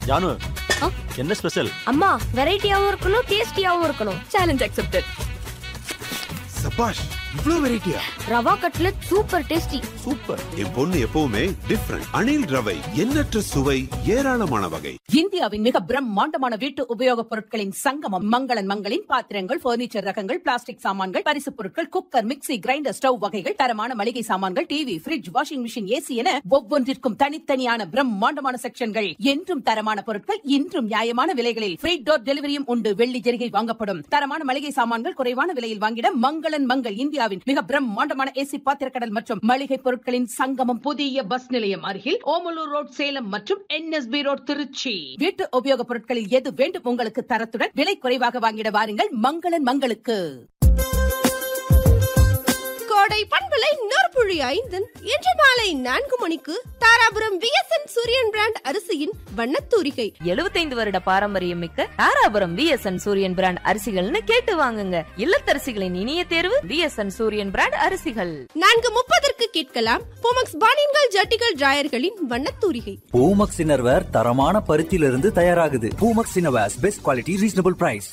ஜானு ஆ? என்ன ஸ்பெஷல் அம்மா வெரைட்டியாவும் இருக்கணும் டேஸ்டியாவும் இருக்கணும் சேலஞ்ச் அக்செப்டட் சபாஷ் இவ்ளோ வெரைட்டியா rava cutlet super tasty super என் பொண்ணு எப்பவுமே டிஃப்ரெண்ட் அணில் ரவை எண்ணற்ற சுவை ஏராளமான வகை இந்தியாவின் மிக பிரம்மாண்டமான வீட்டு உபயோகப் பொருட்களின் சங்கமம் மங்களன் மங்களின் பாத்திரங்கள் பர்னிச்சர் ரகங்கள் பிளாஸ்டிக் சாமான்கள் பரிசுப் பொருட்கள் குக்கர் மிக்ஸி கிரைண்டர் ஸ்டவ் வகைகள் தரமான மளிகை சாமான்கள் TV fridge washing machine AC என ஒவ்வொன்றிற்கும் தனித்தனியான பிரம்மாண்டமான செக்ஷன்கள் என்றும் தரமான பொருட்கள் இன்றும் நியாயமான விலைகளில் ஃப்ரீ டோர் டெலிவரியும் உண்டு வெள்ளி ஜெரிகை வாங்கப்படும் தரமான மளிகை சாமான்கள் குறைவான விலையில் வாங்கிட மங்களன் மங்கள் இந்தியாவின் மிக பிரம்மாண்டமான ஏசி பாத்திரக்கடல் மற்றும் மளிகை பொருட்களின் சங்கமம் புதிய பஸ் நிலையம் அருகில் ஓமலூர் ரோட் சேலம் மற்றும் என்எஸ்பி ரோட் திருச்சி வீட்டு உபயோகப் பொருட்களில் எது வேண்டும் உங்களுக்கு தரத்துடன் விலை குறைவாக வாங்கிட வாருங்கள் மங்களன் மங்களுக்கு கோடை பண்பலை நொறுப்புழி ஐந்தன் இன்று மாலை நான்கு மணிக்கு தாராபுரம் விஎஸ்என் சூரியன் பிராண்ட் அரிசியின் வண்ணத்தூரிகை 75 வருட பாரம்பரியம் மிக்க தாராபுரம் விஎஸ்என் சூரியன் பிராண்ட் அரிசிகள்னு கேட்டு வாங்குங்க இல்லத்தரசிகளின் இனிய தேர்வு விஎஸ்என் சூரியன் பிராண்ட் அரிசிகள் நான்கு முப்பதற்கு கேட்கலாம் போமக்ஸ் பானின்கள் ஜட்டிகள் டிராயர்களின் வண்ணத்தூரிகை பூமக்ஸ் இன்னர்வேர் தரமான பருத்தியிலிருந்து தயாராகுது Poomex innerwears best quality reasonable price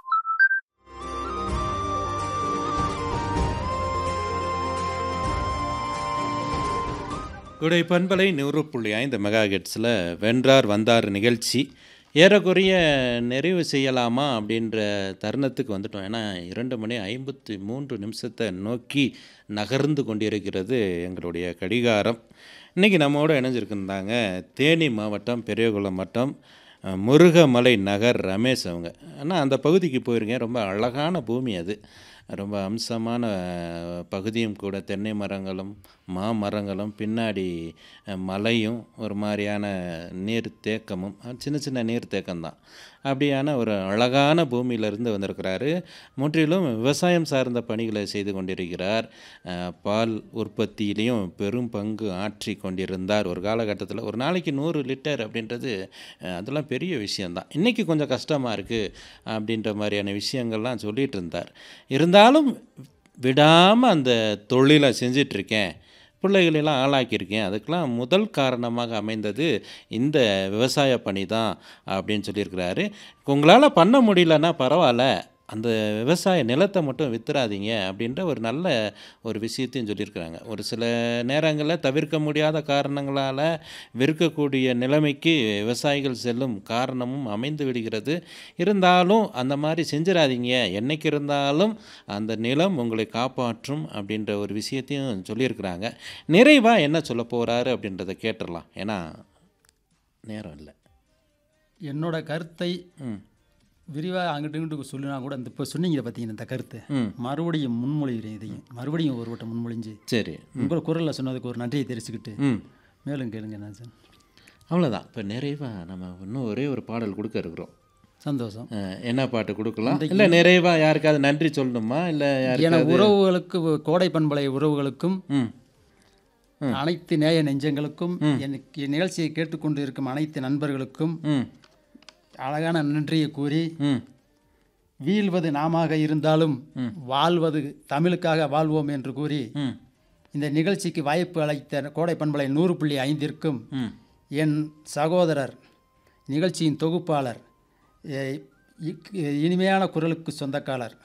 குடை பண்பலை நூறு புள்ளி ஐந்து மெகா ஹெட்ஸில் வென்றார் வந்தார் நிகழ்ச்சி ஏறக்குறைய நிறைவு செய்யலாமா அப்படின்ற தருணத்துக்கு வந்துட்டோம் ஏன்னா இரண்டு மணி ஐம்பத்தி மூன்று நிமிஷத்தை நோக்கி நகர்ந்து கொண்டிருக்கிறது எங்களுடைய கடிகாரம் இன்றைக்கி நம்மோடு இணைஞ்சிருக்கிருந்தாங்க தேனி மாவட்டம் பெரியகுளம் வட்டம் அஹ், முருகமலை நகர் ரமேஷ் அவங்க ஆனால் அந்த பகுதிக்கு போயிருக்கேன் ரொம்ப அழகான பூமி அது ரொம்ப அம்சமான அஹ், பகுதியும் கூட தென்னை மரங்களும் மாமரங்களும் பின்னாடி அஹ், மலையும் ஒரு மாதிரியான நீர் தேக்கமும் அஹ், சின்ன சின்ன நீர் தேக்கம்தான் அப்படியான ஒரு அழகான பூமியிலிருந்து வந்திருக்கிறாரு முற்றிலும் விவசாயம் சார்ந்த பணிகளை செய்து கொண்டிருக்கிறார் அஹ், பால் உற்பத்தியிலையும் பெரும் பங்கு ஆற்றி கொண்டிருந்தார் ஒரு காலகட்டத்தில் ஒரு நாளைக்கு நூறு லிட்டர் அப்படின்றது அஹ், அதெல்லாம் பெரிய விஷயந்தான் இன்றைக்கி கொஞ்சம் கஷ்டமாக இருக்குது அப்படின்ற மாதிரியான விஷயங்கள்லாம் சொல்லிகிட்டு இருந்தார் இருந்தாலும் விடாமல் அந்த தொழிலை செஞ்சிட்ருக்கேன் பிள்ளைகளெல்லாம் ஆளாக்கியிருக்கேன் அதுக்கெல்லாம் முதல் காரணமாக அமைந்தது இந்த விவசாய பணி தான் அப்படின்னு சொல்லியிருக்கிறாரு உங்களால் பண்ண முடியலன்னா பரவாயில்ல அந்த விவசாய நிலத்தை மட்டும் வித்துறாதீங்க அப்படின்ற ஒரு நல்ல ஒரு விஷயத்தையும் சொல்லியிருக்கிறாங்க ஒரு சில நேரங்களில் தவிர்க்க முடியாத காரணங்களால் விற்கக்கூடிய நிலைமைக்கு விவசாயிகள் செல்லும் காரணமும் அமைந்து விடுகிறது இருந்தாலும் அந்த மாதிரி செஞ்சிடாதீங்க என்னைக்கு இருந்தாலும் அந்த நிலம் உங்களை காப்பாற்றும் அப்படின்ற ஒரு விஷயத்தையும் சொல்லியிருக்கிறாங்க நிறைவாக என்ன சொல்ல போகிறாரு அப்படின்றத கேட்டுடலாம் ஏன்னா நேரம் இல்லை என்னோட கருத்தை ம் விரிவாக அங்கிட்டு இங்கிட்டு சொல்லினா கூட இந்த இப்போ சொன்னீங்க பார்த்தீங்கன்னா இந்த கருத்து ம் மறுபடியும் முன்மொழிகிறேன் இதையும் மறுபடியும் ஒரு வட்டம் முன்மொழிஞ்சு சரி உங்கள் குரலில் சொன்னதுக்கு ஒரு நன்றியை தெரிவிச்சுக்கிட்டு ம் மேலும் கேளுங்க என்ன சார் அவ்வளோதான் இப்போ நிறைவாக நம்ம இன்னும் ஒரே ஒரு பாடல் கொடுக்க இருக்கிறோம் சந்தோஷம் அஹ், என்ன பாட்டு கொடுக்கலாம் இல்லை நிறைவாக யாருக்காவது நன்றி சொல்லணுமா இல்லை என யாருக்காவது உறவுகளுக்கு கோடை பண்பலை உறவுகளுக்கும் ம் அனைத்து நேய நெஞ்சங்களுக்கும் எனக்கு நிகழ்ச்சியை கேட்டுக்கொண்டு இருக்கும் அனைத்து நண்பர்களுக்கும் ம் அழகான நன்றியை கூறி ம் வீழ்வது நாமாக இருந்தாலும் வாழ்வது தமிழுக்காக வாழ்வோம் என்று கூறி ம் இந்த நிகழ்ச்சிக்கு வாய்ப்பு அளித்த கோடை பண்பலை நூறு புள்ளி ஐந்திற்கும் ம் என் சகோதரர் நிகழ்ச்சியின் தொகுப்பாளர் எ, இக்- இனிமையான குரலுக்கு சொந்தக்காரர்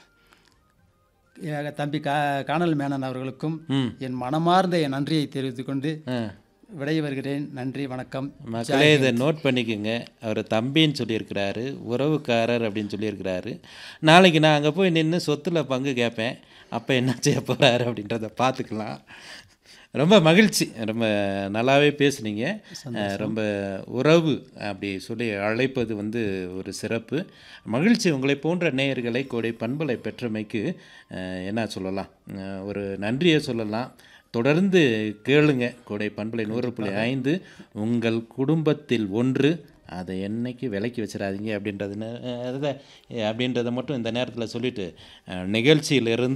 எ, தம்பி கா காணல் மேனன் அவர்களுக்கும் ம். என் மனமார்ந்த என் நன்றியை தெரிவித்துக் கொண்டு ஆ விடைபெறுகிறேன் நன்றி வணக்கம் மக்களே இதை நோட் பண்ணிக்கோங்க அவர் தம்பின்னு சொல்லியிருக்கிறாரு உறவுக்காரர் அப்படின்னு சொல்லியிருக்கிறாரு நாளைக்கு நான் அங்கே போய் நின்று சொத்துல பங்கு கேட்பேன் அப்போ என்ன செய்ய போகிறாரு அப்படின்றத பார்த்துக்கலாம் ரொம்ப மகிழ்ச்சி ரொம்ப நல்லாவே பேசுனீங்க அஹ், ரொம்ப உறவு அப்படி சொல்லி அழைப்பது வந்து ஒரு சிறப்பு மகிழ்ச்சி உங்களை போன்ற நேயர்களை கோடை பண்பலை பெற்றமைக்கு அஹ், என்ன சொல்லலாம் அஹ், ஒரு நன்றியை சொல்லலாம் தொடர்ந்து கேளுங்க கோடை பண்பலை நூறு புள்ளி ஐந்து உங்கள் குடும்பத்தில் ஒன்று அதை என்னைக்கு விலைக்கு வச்சிடாதீங்க அப்படின்றது நே- அஹ், அதை அப்படின்றத மட்டும் இந்த நேரத்தில் சொல்லிட்டு அஹ், நிகழ்ச்சியிலிருந்து